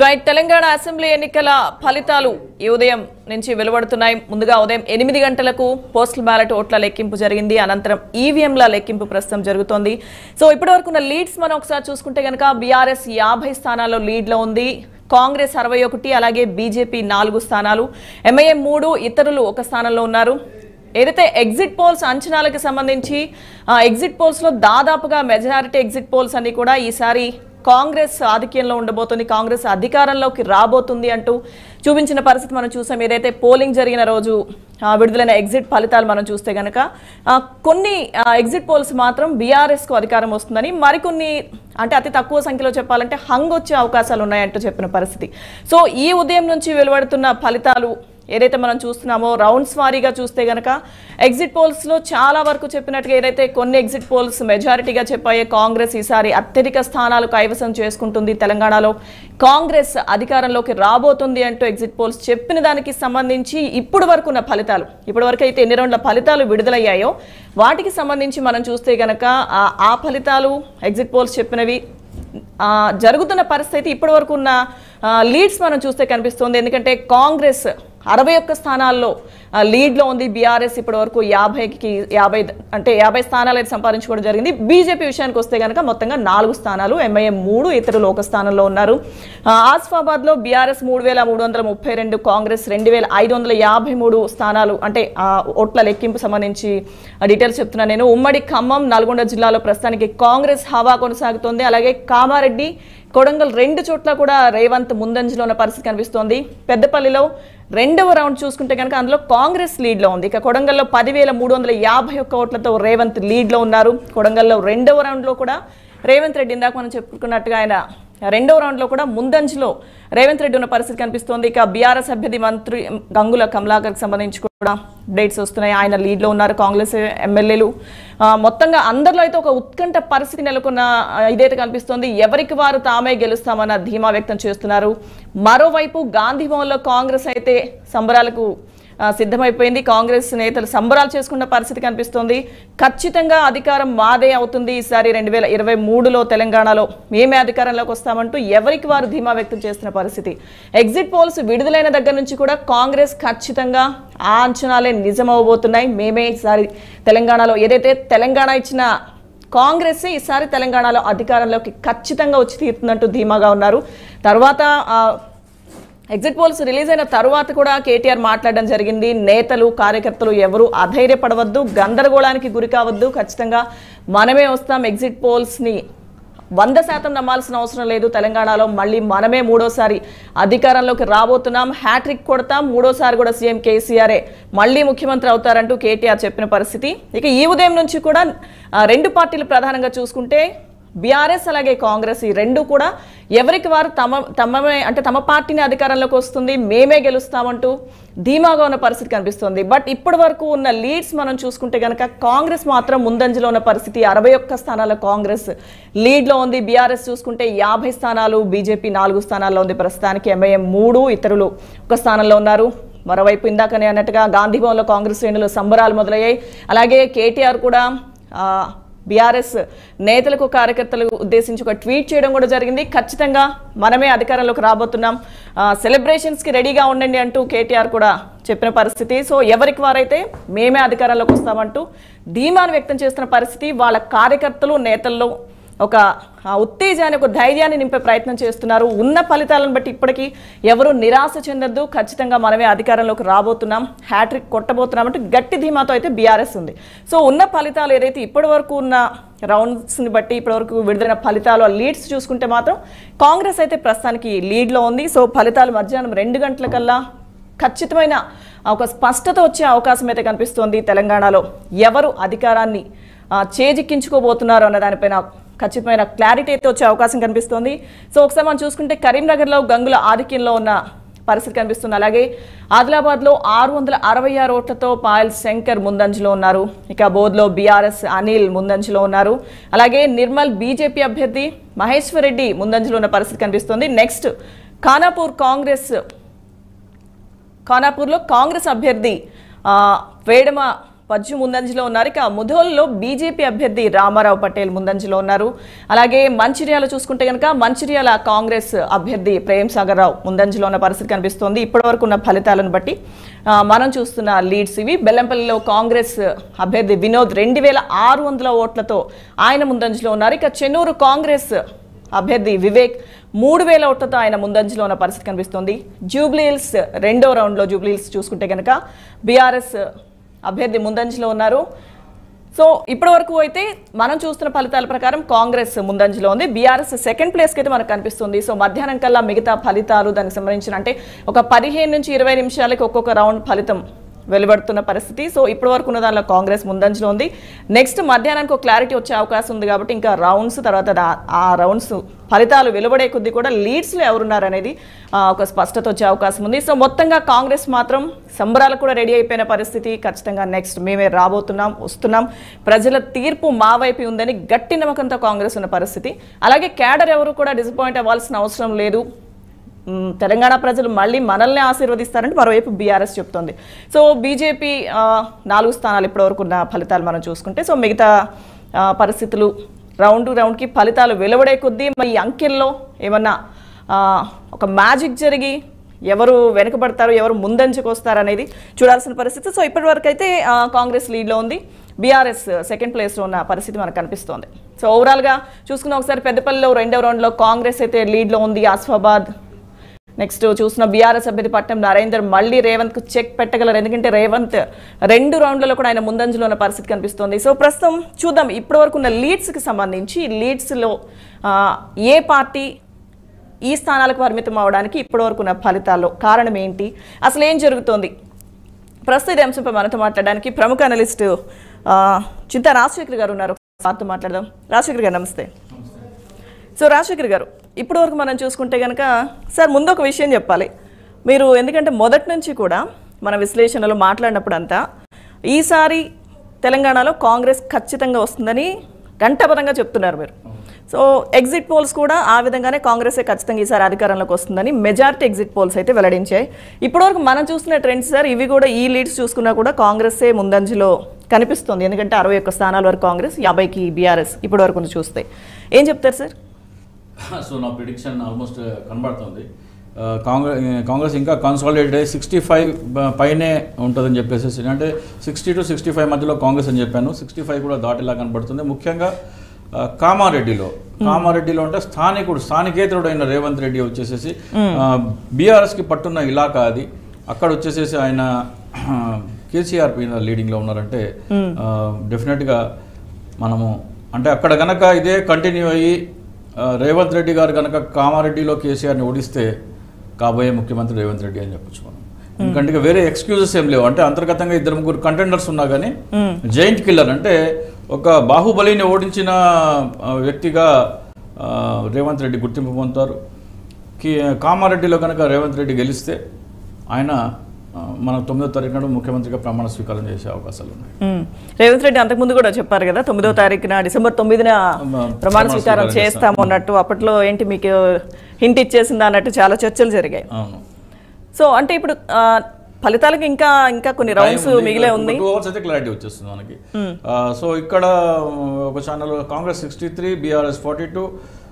Right Telangana assembly ఎన్నికల ఫలితాలు ఈ ఉదయం నుంచి వెలువడుతున్నాయి ముందుగా ఉదయం ఎనిమిది గంటలకు పోస్టల్ బ్యాలెట్ ఓట్ల లెక్కింపు జరిగింది అనంతరం ఈవీఎంల లెక్కింపు ప్రస్తుతం జరుగుతోంది సో ఇప్పటివరకు ఉన్న లీడ్స్ మనం ఒకసారి చూసుకుంటే కనుక బీఆర్ఎస్ యాభై స్థానాల్లో లీడ్లో ఉంది కాంగ్రెస్ అరవై ఒకటి అలాగే బీజేపీ నాలుగు స్థానాలు ఎంఐఎం మూడు ఇతరులు ఒక స్థానంలో ఉన్నారు ఏదైతే ఎగ్జిట్ పోల్స్ అంచనాలకు సంబంధించి ఆ, ఎగ్జిట్ పోల్స్లో దాదాపుగా మెజారిటీ ఎగ్జిట్ పోల్స్ అన్ని కూడా ఈసారి కాంగ్రెస్ ఆధిక్యంలో ఉండబోతుంది కాంగ్రెస్ అధికారంలోకి రాబోతుంది అంటూ చూపించిన పరిస్థితి మనం చూసాం ఏదైతే పోలింగ్ జరిగిన రోజు ఆ, విడుదలైన ఎగ్జిట్ ఫలితాలు మనం చూస్తే కనుక ఆ, కొన్ని ఆ, ఎగ్జిట్ పోల్స్ మాత్రం బీఆర్ఎస్కు అధికారం వస్తుందని మరికొన్ని అంటే అతి తక్కువ సంఖ్యలో చెప్పాలంటే హంగ్ వచ్చే అవకాశాలు ఉన్నాయంటూ చెప్పిన పరిస్థితి సో ఈ ఉదయం నుంచి వెలువడుతున్న ఫలితాలు ఏదైతే మనం చూస్తున్నామో రౌండ్స్ వారీగా చూస్తే గనక ఎగ్జిట్ పోల్స్ లో చాలా వరకు చెప్పినట్టుగా ఏదైతే కొన్ని ఎగ్జిట్ పోల్స్ మెజారిటీగా చెప్పాయో కాంగ్రెస్ ఈసారి అత్యధిక స్థానాలు కైవసం చేసుకుంటుంది తెలంగాణలో కాంగ్రెస్ అధికారంలోకి రాబోతుంది అంటూ ఎగ్జిట్ పోల్స్ చెప్పిన దానికి సంబంధించి ఇప్పుడు వరకు ఉన్న ఫలితాలు ఇప్పటి వరకు అయితే ఎన్ని రౌండ్ల ఫలితాలు విడుదలయ్యాయో వాటికి సంబంధించి మనం చూస్తే గనక ఆ- ఆ ఫలితాలు ఎగ్జిట్ పోల్స్ చెప్పినవి ఆ, జరుగుతున్న పరిస్థితి ఇప్పటి వరకు ఉన్న ఆ, లీడ్స్ మనం చూస్తే కనిపిస్తుంది ఎందుకంటే కాంగ్రెస్ అరవై ఒక్క స్థానాల్లో ఆ, లీడ్లో ఉంది బీఆర్ఎస్ ఇప్పటి వరకు యాభైకి యాభై అంటే యాభై స్థానాలు అయితే సంపాదించుకోవడం జరిగింది బీజేపీ విషయానికి వస్తే కనుక మొత్తంగా నాలుగు స్థానాలు ఎంఐఎం మూడు ఇతరులు ఒక స్థానంలో ఉన్నారు ఆ, ఆసిఫాబాద్లో బీఆర్ఎస్ మూడు వేల మూడు వందల ముప్పై రెండు కాంగ్రెస్ రెండు వేల ఐదు వందల యాభై మూడు స్థానాలు అంటే ఆ, ఓట్ల లెక్కింపు సంబంధించి ఆ, డీటెయిల్స్ చెప్తున్నాను నేను ఉమ్మడి ఖమ్మం నల్గొండ జిల్లాలో ప్రస్తుతానికి కాంగ్రెస్ హవా కొనసాగుతోంది అలాగే కామారెడ్డి కొడంగల్ రెండు చోట్ల కూడా రేవంత్ ముందంజలో ఉన్న పరిస్థితి కనిపిస్తోంది పెద్దపల్లిలో రెండవ రౌండ్ చూసుకుంటే కనుక అందులో కాంగ్రెస్ లీడ్లో ఉంది ఇక కొడంగల్లో పదివేల మూడు వందల యాభై ఒక్క ఓట్లతో రేవంత్ లీడ్లో ఉన్నారు కొడంగల్లో రెండవ రౌండ్లో కూడా రేవంత్ రెడ్డి ఇందాక మనం చెప్పుకున్నట్టుగా ఆయన రెండవ రౌండ్లో కూడా ముందంజలో రేవంత్ రెడ్డి ఉన్న పరిస్థితి కనిపిస్తోంది ఇక బీఆర్ఎస్ అభ్యర్థి మంత్రి గంగుల కమలాకర్కి సంబంధించి కూడా అప్డేట్స్ వస్తున్నాయి ఆయన లీడ్లో ఉన్నారు కాంగ్రెస్ ఎమ్మెల్యేలు ఆ, మొత్తంగా అందరిలో అయితే ఒక ఉత్కంఠ పరిస్థితి నెలకొన్న ఆ, ఇదైతే కనిపిస్తోంది ఎవరికి వారు తామే గెలుస్తామన్న ధీమా వ్యక్తం చేస్తున్నారు మరోవైపు గాంధీ భవన్లో కాంగ్రెస్ అయితే సంబరాలకు ఆ, సిద్ధమైపోయింది కాంగ్రెస్ నేతలు సంబరాలు చేసుకున్న పరిస్థితి కనిపిస్తోంది ఖచ్చితంగా అధికారం మాదే అవుతుంది ఈసారి రెండు వేల ఇరవై మూడులో తెలంగాణలో మేమే అధికారంలోకి వస్తామంటూ ఎవరికి వారు ధీమా వ్యక్తం చేస్తున్న పరిస్థితి ఎగ్జిట్ పోల్స్ విడుదలైన దగ్గర నుంచి కూడా కాంగ్రెస్ ఖచ్చితంగా ఆ అంచనాలే నిజమవబోతున్నాయి మేమే ఈసారి తెలంగాణలో ఏదైతే తెలంగాణ ఇచ్చిన కాంగ్రెస్ ఈసారి తెలంగాణలో అధికారంలోకి ఖచ్చితంగా వచ్చి తీరుతుందంటూ ధీమాగా ఉన్నారు తర్వాత ఆ, ఎగ్జిట్ పోల్స్ రిలీజ్ అయిన తర్వాత కూడా కేటీఆర్ మాట్లాడడం జరిగింది నేతలు కార్యకర్తలు ఎవరు అధైర్యపడవద్దు గందరగోళానికి గురి కావద్దు ఖచ్చితంగా మనమే వస్తాం ఎగ్జిట్ పోల్స్ని వంద శాతం నమ్మాల్సిన అవసరం లేదు తెలంగాణలో మళ్ళీ మనమే మూడోసారి అధికారంలోకి రాబోతున్నాం హ్యాట్రిక్ కొడతాం మూడోసారి కూడా సీఎం కేసీఆరే మళ్ళీ ముఖ్యమంత్రి అవుతారంటూ కేటీఆర్ చెప్పిన పరిస్థితి ఇక ఈ ఉదయం నుంచి కూడా ఆ, రెండు పార్టీలు ప్రధానంగా చూసుకుంటే బీఆర్ఎస్ అలాగే కాంగ్రెస్ ఈ రెండు కూడా ఎవరికి వారు తమ తమమే అంటే తమ పార్టీని అధికారంలోకి వస్తుంది మేమే గెలుస్తామంటూ ధీమాగా ఉన్న పరిస్థితి కనిపిస్తుంది బట్ ఇప్పటి వరకు ఉన్న లీడ్స్ మనం చూసుకుంటే కనుక కాంగ్రెస్ మాత్రం ముందంజలో ఉన్న పరిస్థితి అరవై ఒక్క స్థానాల కాంగ్రెస్ లీడ్లో ఉంది బీఆర్ఎస్ చూసుకుంటే యాభై స్థానాలు బీజేపీ నాలుగు స్థానాల్లో ఉంది ప్రస్తుతానికి ఎంఐఎం మూడు ఇతరులు ఒక స్థానంలో ఉన్నారు మరోవైపు ఇందాకనే అన్నట్టుగా గాంధీ భవన్లో కాంగ్రెస్ శ్రేణులు సంబరాలు మొదలయ్యాయి అలాగే కేటీఆర్ కూడా ఆ, బీఆర్ఎస్ నేతలకు కార్యకర్తలు ఉద్దేశించి ఒక ట్వీట్ చేయడం కూడా జరిగింది ఖచ్చితంగా మనమే అధికారంలోకి రాబోతున్నాం సెలబ్రేషన్స్కి రెడీగా ఉండండి అంటూ కేటీఆర్ కూడా చెప్పిన పరిస్థితి సో ఎవరికి వారైతే మేమే అధికారంలోకి వస్తామంటూ ధీమాను వ్యక్తం చేస్తున్న పరిస్థితి వాళ్ళ కార్యకర్తలు నేతల్లో ఒక ఆ, ఉత్తేజాన్ని ఒక ధైర్యాన్ని నింపే ప్రయత్నం చేస్తున్నారు ఉన్న ఫలితాలను బట్టి ఇప్పటికీ ఎవరు నిరాశ చెందొద్దు ఖచ్చితంగా మనమే అధికారంలోకి రాబోతున్నాం హ్యాట్రిక్ కొట్టబోతున్నాం అంటే గట్టి ధీమాతో అయితే బీఆర్ఎస్ ఉంది సో ఉన్న ఫలితాలు ఏదైతే ఇప్పటి వరకు ఉన్న రౌండ్స్ని బట్టి ఇప్పటివరకు విడుదలైన ఫలితాలు ఆ లీడ్స్ చూసుకుంటే మాత్రం కాంగ్రెస్ అయితే ప్రస్తుతానికి లీడ్లో ఉంది సో ఫలితాలు మధ్యాహ్నం రెండు గంటల కల్లా ఖచ్చితమైన ఒక స్పష్టత వచ్చే అవకాశం అయితే కనిపిస్తోంది తెలంగాణలో ఎవరు అధికారాన్ని ఆ, చేజిక్కించుకోబోతున్నారు అన్న దానిపైన ఖచ్చితమైన క్లారిటీ అయితే వచ్చే అవకాశం కనిపిస్తోంది సో ఒకసారి మనం చూసుకుంటే కరీంనగర్లో గంగుల ఆధిక్యంలో ఉన్న పరిస్థితి కనిపిస్తుంది అలాగే ఆదిలాబాద్లో ఆరు వందల అరవై ఆరు ఓట్లతో పాయల్ శంకర్ ముందంజలో ఉన్నారు ఇక బోధ్లో బీఆర్ఎస్ అనిల్ ముందంజలో ఉన్నారు అలాగే నిర్మల్ బీజేపీ అభ్యర్థి మహేశ్వర్ రెడ్డి ముందంజలో ఉన్న పరిస్థితి కనిపిస్తుంది నెక్స్ట్ ఖానాపూర్ కాంగ్రెస్ ఖానాపూర్లో కాంగ్రెస్ అభ్యర్థి ఆ, వేడమ పజ్జు ముందంజలో ఉన్నారు ఇక ముధోల్లో బీజేపీ అభ్యర్థి రామారావు పటేల్ ముందంజలో ఉన్నారు అలాగే మంచిర్యాల చూసుకుంటే కనుక మంచిర్యాల కాంగ్రెస్ అభ్యర్థి ప్రేమ్ సాగర్ రావు ముందంజలో ఉన్న పరిస్థితి కనిపిస్తోంది ఇప్పటివరకు ఉన్న ఫలితాలను బట్టి ఆ, మనం చూస్తున్న లీడ్స్ ఇవి బెల్లంపల్లిలో కాంగ్రెస్ అభ్యర్థి వినోద్ రెండు వేల ఆరు వందల ఓట్లతో ఆయన ముందంజలో ఉన్నారు ఇక చెన్నూరు కాంగ్రెస్ అభ్యర్థి వివేక్ మూడు వేల ఓట్లతో ఆయన ముందంజలో ఉన్న పరిస్థితి కనిపిస్తోంది జూబ్లీహిల్స్ రెండో రౌండ్లో జూబ్లీహిల్స్ చూసుకుంటే కనుక బీఆర్ఎస్ అభ్యర్థి ముందంజలో ఉన్నారు సో ఇప్పటి వరకు అయితే మనం చూస్తున్న ఫలితాల ప్రకారం కాంగ్రెస్ ముందంజలో ఉంది బీఆర్ఎస్ సెకండ్ ప్లేస్కి అయితే మనకు కనిపిస్తుంది సో మధ్యాహ్నం కల్లా మిగతా ఫలితాలు దానికి సంబంధించిన అంటే ఒక పదిహేను నుంచి ఇరవై నిమిషాలకి ఒక్కొక్క రౌండ్ ఫలితం వెలువడుతున్న పరిస్థితి సో ఇప్పటి వరకు ఉన్న దానిలో కాంగ్రెస్ ముందంజలో ఉంది నెక్స్ట్ మధ్యాహ్నానికి ఒక క్లారిటీ వచ్చే అవకాశం ఉంది కాబట్టి ఇంకా రౌండ్స్ తర్వాత దా- ఆ రౌండ్స్ ఫలితాలు వెలువడే కొద్దీ కూడా లీడ్స్లో ఎవరున్నారు అనేది ఆ, ఒక స్పష్టత వచ్చే అవకాశం ఉంది సో మొత్తంగా కాంగ్రెస్ మాత్రం సంబరాలకు కూడా రెడీ అయిపోయిన పరిస్థితి ఖచ్చితంగా నెక్స్ట్ మేమే రాబోతున్నాం వస్తున్నాం ప్రజల తీర్పు మా వైపు ఉందని గట్టి నమ్మకంతో కాంగ్రెస్ ఉన్న పరిస్థితి అలాగే క్యాడర్ ఎవరు కూడా డిసప్పాయింట్ అవ్వాల్సిన అవసరం లేదు మ్, తెలంగాణ ప్రజలు మళ్ళీ మనల్ని ఆశీర్వదిస్తారంటే మరోవైపు బీఆర్ఎస్ చెప్తోంది సో బీజేపీ ఆ, నాలుగు స్థానాలు ఇప్పటివరకు ఉన్న ఫలితాలు మనం చూసుకుంటే సో మిగతా ఆ, పరిస్థితులు రౌండ్ రౌండ్కి ఫలితాలు వెలువడే కొద్దీ మరి ఈ అంకెల్లో ఏమన్నా ఆ, ఒక మ్యాజిక్ జరిగి ఎవరు వెనుకబడతారు ఎవరు ముందంచుకు వస్తారు అనేది చూడాల్సిన పరిస్థితి సో ఇప్పటివరకు అయితే ఆ, కాంగ్రెస్ లీడ్లో ఉంది బీఆర్ఎస్ సెకండ్ ప్లేస్లో ఉన్న పరిస్థితి మనకు కనిపిస్తోంది సో ఓవరాల్గా చూసుకున్న ఒకసారి పెద్దపల్లిలో రెండవ రౌండ్లో కాంగ్రెస్ అయితే లీడ్లో ఉంది ఆసిఫాబాద్ నెక్స్ట్ చూసిన బీఆర్ఎస్ అభ్యర్థి పట్నం నరేందర్ మళ్ళీ రేవంత్కు చెక్ పెట్టగలరు ఎందుకంటే రేవంత్ రెండు రౌండ్లలో కూడా ఆయన ముందంజలో ఉన్న పరిస్థితి కనిపిస్తుంది సో ప్రస్తుతం చూద్దాం ఇప్పటి వరకు ఉన్న లీడ్స్కి సంబంధించి లీడ్స్లో ఆ, ఏ పార్టీ ఈ స్థానాలకు పరిమితం అవడానికి ఇప్పటివరకు ఉన్న ఫలితాల్లో కారణం ఏంటి అసలు ఏం జరుగుతోంది ప్రస్తుత ఈ అంశంపై మనతో మాట్లాడడానికి ప్రముఖ అనలిస్ట్ చింతా రాజశేఖర్ గారు ఉన్నారు వారితో మాట్లాడదాం రాజశేఖర్ గారు నమస్తే సో రాజశేఖర్ గారు ఇప్పటి వరకు మనం చూసుకుంటే కనుక సార్ ముందు ఒక విషయం చెప్పాలి మీరు ఎందుకంటే మొదటి నుంచి కూడా మన విశ్లేషణలో మాట్లాడినప్పుడు అంతా ఈసారి తెలంగాణలో కాంగ్రెస్ ఖచ్చితంగా వస్తుందని గంటపరంగా చెప్తున్నారు మీరు సో ఎగ్జిట్ పోల్స్ కూడా ఆ విధంగానే కాంగ్రెసే ఖచ్చితంగా ఈసారి అధికారంలోకి వస్తుందని మెజారిటీ ఎగ్జిట్ పోల్స్ అయితే వెల్లడించాయి ఇప్పటివరకు మనం చూస్తున్న ట్రెండ్స్ సార్ ఇవి కూడా ఈ లీడ్స్ చూసుకున్నా కూడా కాంగ్రెస్సే ముందంజలో కనిపిస్తుంది ఎందుకంటే అరవై ఒక్క స్థానాల వరకు కాంగ్రెస్ యాభైకి బీఆర్ఎస్ ఇప్పటి వరకు చూస్తే ఏం చెప్తారు సార్ సో నా ప్రిడిక్షన్ ఆల్మోస్ట్ కనబడుతుంది ఆ, కాంగ్రెస్ కాంగ్రెస్ ఇంకా కన్సాలిడేట్ అయ్యి సిక్స్టీ ఫైవ్ పైనే ఉంటుందని చెప్పేసి అంటే సిక్స్టీ టు సిక్స్టీ ఫైవ్ మధ్యలో కాంగ్రెస్ అని చెప్పాను సిక్స్టీ ఫైవ్ కూడా దాటేలా కనబడుతుంది ముఖ్యంగా ఆ, కామారెడ్డిలో కామారెడ్డిలో అంటే స్థానికుడు స్థానికేతరుడు అయిన రేవంత్ రెడ్డి వచ్చేసేసి బీఆర్ఎస్కి పట్టున్న ఇలాకా అది అక్కడ వచ్చేసేసి ఆయన కేసీఆర్ పైన లీడింగ్లో ఉన్నారంటే డెఫినెట్గా మనము అంటే అక్కడ గనక ఇదే కంటిన్యూ అయ్యి ఆ, రేవంత్ రెడ్డి గారు కనుక కామారెడ్డిలో కేసీఆర్ని ఓడిస్తే కాబోయే ముఖ్యమంత్రి రేవంత్ రెడ్డి అని చెప్పొచ్చు మనం ఎందుకంటే ఇక వేరే ఎక్స్క్యూజెస్ ఏం లేవు అంటే అంతర్గతంగా ఇద్దరు ముగ్గురు కంటెండర్స్ ఉన్నా కానీ జైంట్ కిల్లర్ అంటే ఒక బాహుబలిని ఓడించిన ఆ, వ్యక్తిగా ఆ, రేవంత్ రెడ్డి గుర్తింపు పొందుతారు కి కామారెడ్డిలో కనుక రేవంత్ రెడ్డి గెలిస్తే ఆయన ఆ, మన తొమ్మిదో తారీఖు నాడు ముఖ్యమంత్రిగా ప్రమాణ స్వీకారం చేసే అవకాశాలు ఉన్నాయి మ్మ్. రేవంత్ రెడ్డి అంతకుముందు కూడా చెప్పారు కదా తొమ్మిదో తారీఖున డిసెంబర్ తొమ్మిదిన ప్రమాణ ప్రమాణ స్వీకారం స్వీకారం చేస్తాము అన్నట్టు అప్పట్లో ఏంటి మీకు హింట్ ఇచ్చేసిందా అన్నట్టు చాలా చర్చలు జరిగాయి అవును సో అంటే ఇప్పుడు ఆ, ఫలితాలకు ఇంకా ఇంకా కొన్ని రౌండ్స్ మిగిలే ఉంది టూ అవర్స్ అయితే క్లారిటీ వచ్చేస్తుంది మనకి ఆ, సో ఇక్కడ ఒక channel Congress sixty three BRS forty two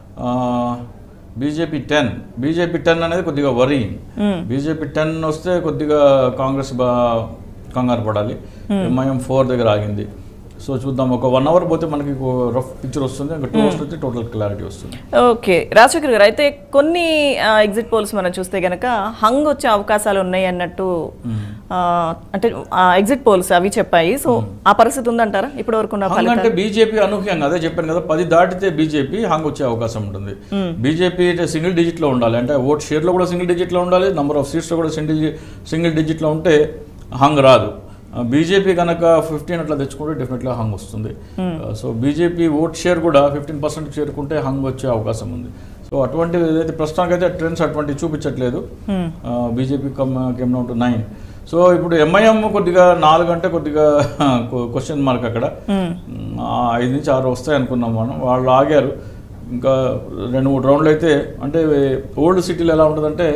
BJP ten BJP ten అనేది కొద్దిగా వరి బీజేపీ టెన్ వస్తే కొద్దిగా కాంగ్రెస్ బా కంగారు పడాలి ఎంఐఎం ఫోర్ దగ్గర ఆగింది సో చూద్దాం ఒక వన్ అవర్ పోతే మనకి రఫ్ పిక్చర్ వస్తుంది ఇంకా టూ అవర్స్ అయితే టోటల్ క్లారిటీ వస్తుంది ఓకే రాజశేఖర్ గారు అయితే కొన్ని ఎగ్జిట్ పోల్స్ మనం చూస్తే గనక హంగ్ వచ్చే అవకాశాలు ఉన్నాయి అన్నట్టు ఆ, అంటే ఎగ్జిట్ పోల్స్ అవి చెప్పాయి సో ఆ పరిస్థితి ఉందంటారా ఇప్పటి వరకు ఉన్న హంగ్ అంటే బీజేపీ అనూహ్యంగా అదే చెప్పాను కదా పది దాటితే బీజేపీ హంగ్ వచ్చే అవకాశం ఉంటుంది బీజేపీ సింగిల్ డిజిట్ లో ఉండాలి అంటే ఓట్ షేర్ లో కూడా సింగిల్ డిజిట్ లో ఉండాలి నంబర్ ఆఫ్ సీట్స్ లో కూడా సింగిల్ సింగిల్ డిజిట్ లో ఉంటే హంగ్ రాదు బీజేపీ కనుక ఫిఫ్టీన్ అట్లా తెచ్చుకుంటే డెఫినెట్గా హంగ్ వస్తుంది సో బీజేపీ ఓట్ షేర్ కూడా ఫిఫ్టీన్ పర్సెంట్ చేరుకుంటే హంగ్ వచ్చే అవకాశం ఉంది సో అటువంటి ఏదైతే ప్రస్తుతానికైతే ట్రెండ్స్ అటువంటి చూపించట్లేదు BJP come came to nine so ఇప్పుడు ఎంఐఎం కొద్దిగా నాలుగు అంటే కొద్దిగా క్వశ్చన్ మార్క్ అక్కడ ఆ, ఐదు నుంచి ఆరు వస్తాయి అనుకున్నాం మనం వాళ్ళు ఆగారు ఇంకా రెండు మూడు రౌండ్లు అయితే అంటే ఓల్డ్ సిటీలో ఎలా ఉంటుందంటే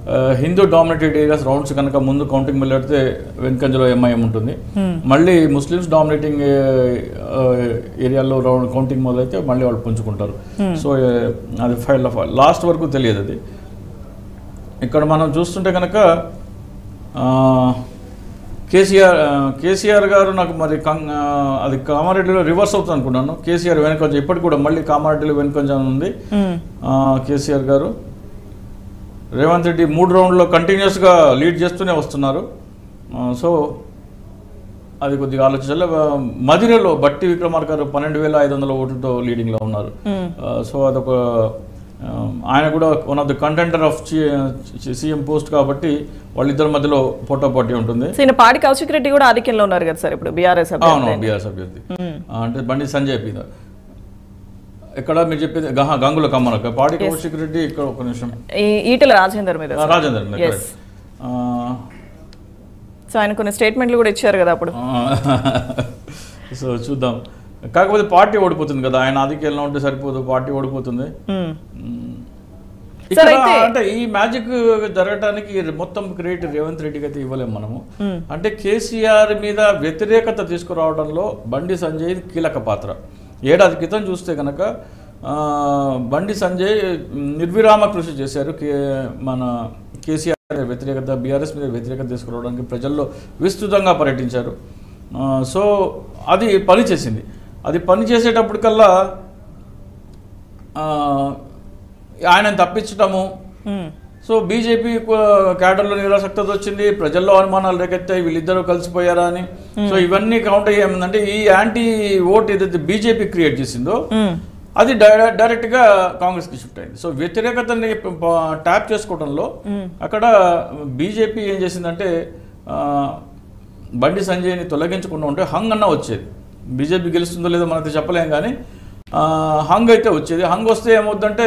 ఆ, హిందూ డామినేటెడ్ ఏరియాస్ రౌండ్స్ కనుక ముందు కౌంటింగ్ వెళ్ళితే వెనుకంజలో ఎంఐఎం ఉంటుంది మళ్ళీ ముస్లిమ్స్ డామినేటింగ్ ఏరియాలో రౌండ్ కౌంటింగ్ మొదలైతే మళ్ళీ వాళ్ళు పుంజుకుంటారు సో ఏ, అది ఫైల్ ఆఫ్ లాస్ట్ వరకు తెలియదు అది ఇక్కడ మనం చూస్తుంటే కనుక ఆ, కేసీఆర్ ఆ, కేసీఆర్ గారు నాకు మరి కం- ఆ, అది కామారెడ్డిలో రివర్స్ అవుతుంది అనుకున్నాను కేసీఆర్ వెనకొంచెం ఇప్పటికి కూడా మళ్ళీ కామారెడ్డిలో వెనకొంచెం ఉంది మ్మ్. ఆ, కేసీఆర్ గారు రేవంత్ రెడ్డి మూడు రౌండ్లో కంటిన్యూస్గా లీడ్ చేస్తూనే వస్తున్నారు ఆ, సో అది కొద్దిగా ఆలోచించాలి ఆ, మదిరలో బట్టి విక్రమార్క గారు పన్నెండు వేల ఐదు వందల ఓట్లతో లీడింగ్లో ఉన్నారు మ్మ్. ఆ, సో అదొక ఆ, ఆయన కూడా one of the contender of CM post కాబట్టి వాళ్ళిద్దరి మధ్యలో పోటాపోటీ ఉంటుంది సో ఈయన పాడి కౌశిక్ రెడ్డి కూడా ఆధిక్యంలో ఉన్నారు కదా సార్ ఇప్పుడు బీఆర్ఎస్ అవును బీఆర్ఎస్ అభ్యర్థి ఆ, అంటే బండి సంజయ్ మీద ఇక్కడ మీరు చెప్పేది గహ- గంగుల కమ్మనక పాడి కౌశిక్ రెడ్డి ఇక్కడ ఒక నిమిషం ఈటల రాజేందర్ మీద ఆ, రాజేందర్ మీద Yes. correct. ఆ, సో ఆయన కొన్ని స్టేట్మెంట్లు కూడా ఇచ్చారు కదా అప్పుడు ఆ, సో చూద్దాం కాకపోతే పార్టీ ఓడిపోతుంది కదా ఆయన ఆధిక్యంలో ఉంటే సరిపోదు పార్టీ ఓడిపోతుంది మ్మ్. మ్మ్. సార్, ఇక్కడ అయితే- అంటే ఈ మ్యాజిక్ జరగటానికి మొత్తం క్రెడిట్ రేవంత్ రెడ్డికి అయితే ఇవ్వలేము మనము మ్మ్. అంటే కేసీఆర్ మీద వ్యతిరేకత తీసుకురావడంలో బండి సంజయ్ కీలక పాత్ర ఏడాది క్రితం చూస్తే కనుక ఆ, బండి సంజయ్ నిర్విరామ కృషి చేశారు కే మన కేసీఆర్ మీద వ్యతిరేకత బీఆర్ఎస్ మీద వ్యతిరేకత తీసుకురావడానికి ప్రజల్లో విస్తృతంగా పర్యటించారు ఆ, సో అది పనిచేసింది అది పని చేసేటప్పటికల్లా ఆ, ఆయనను తప్పించటము మ్మ్. సో బీజేపీ క్యాడర్లో నిరాసక్తత వచ్చింది ప్రజల్లో అనుమానాలు రేకెత్తాయి వీళ్ళిద్దరూ కలిసిపోయారా అని సో ఇవన్నీ కౌంట్ అయ్యేమందంటే ఈ యాంటీ ఓట్ ఏదైతే బీజేపీ క్రియేట్ చేసిందో మ్మ్. అది డైరె- డైరెక్ట్గా కాంగ్రెస్కి షిఫ్ట్ అయింది సో వ్యతిరేకతని ప- ప- ట్యాప్ చేసుకోవడంలో అక్కడ బీజేపీ ఏం చేసిందంటే ఆ, బండి సంజయ్ని తొలగించకుండా ఉంటే హంగ్ అన్న వచ్చేది బీజేపీ గెలుస్తుందో లేదో మనకి చెప్పలేం కానీ ఆ, హంగ్ అయితే వచ్చేది హంగ్ వస్తే ఏమవుద్దంటే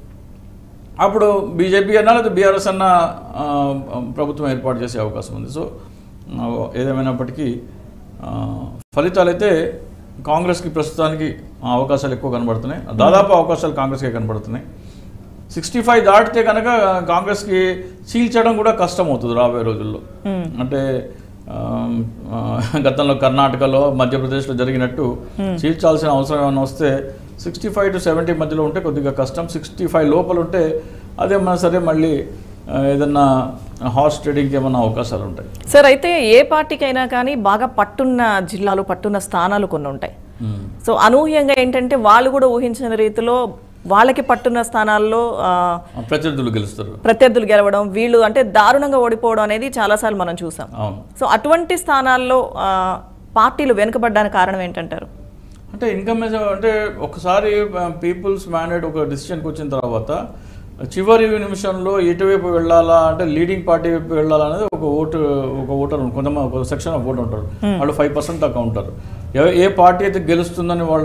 అప్పుడు బీజేపీ అన్నా లేదా బీఆర్ఎస్ అన్న ఆ, ప్రభుత్వం ఏర్పాటు చేసే అవకాశం ఉంది సో ఆ, ఏదేమైనప్పటికీ ఆ, ఫలితాలైతే కాంగ్రెస్కి ప్రస్తుతానికి ఆ అవకాశాలు ఎక్కువ కనబడుతున్నాయి దాదాపు అవకాశాలు కాంగ్రెస్కే కనబడుతున్నాయి సిక్స్టీ ఫైవ్ దాటితే కనుక కాంగ్రెస్కి చీల్చడం కూడా కష్టం అవుతుంది రాబోయే రోజుల్లో మ్మ్. అంటే ఆ, ఆ, గతంలో కర్ణాటకలో మధ్యప్రదేశ్లో జరిగినట్టు చీల్చాల్సిన అవసరం ఏమైనా వస్తే సిక్స్టీ ఫైవ్ టు సెవెంటీ మధ్యలో ఉంటే కొద్దిగా కష్టం సిక్స్టీ ఫైవ్ లోపల ఉంటే అదేమన్నా సరే మళ్ళీ ఆ, ఏదన్నా హార్స్ ట్రేడింగ్కి ఏమన్నా అవకాశాలు ఉంటాయి సార్ అయితే ఏ పార్టీకైనా కానీ బాగా పట్టున్న జిల్లాలు పట్టున్న స్థానాలు కొన్ని ఉంటాయి సో అనూహ్యంగా ఏంటంటే వాళ్ళు కూడా ఊహించిన రీతిలో వాళ్ళకి పట్టున్న స్థానాల్లో ఆ, ప్రత్యర్థులు గెలుస్తారు ప్రత్యర్థులు గెలవడం వీళ్ళు అంటే దారుణంగా ఓడిపోవడం అనేది చాలాసార్లు మనం చూసాం అవును సో అటువంటి స్థానాల్లో ఆ, పార్టీలు వెనుకబడ్డానికి కారణం ఏంటంటారు అంటే ఇన్కమ్ అంటే ఒకసారి పీపుల్స్ మ్యాండేట్ ఒక డిసిషన్కి వచ్చిన తర్వాత చివరి నిమిషంలో ఎటువైపు వెళ్ళాలా అంటే లీడింగ్ పార్టీ వైపు వెళ్ళాలా అనేది ఒక ఓటు ఒక ఓటర్ కొంతమంది ఒక సెక్షన్ ఆఫ్ ఓటర్ ఉంటారు వాళ్ళు ఫైవ్ పర్సెంట్ దాకా ఉంటారు ఏ- ఏ పార్టీ అయితే గెలుస్తుందని వాళ్ళు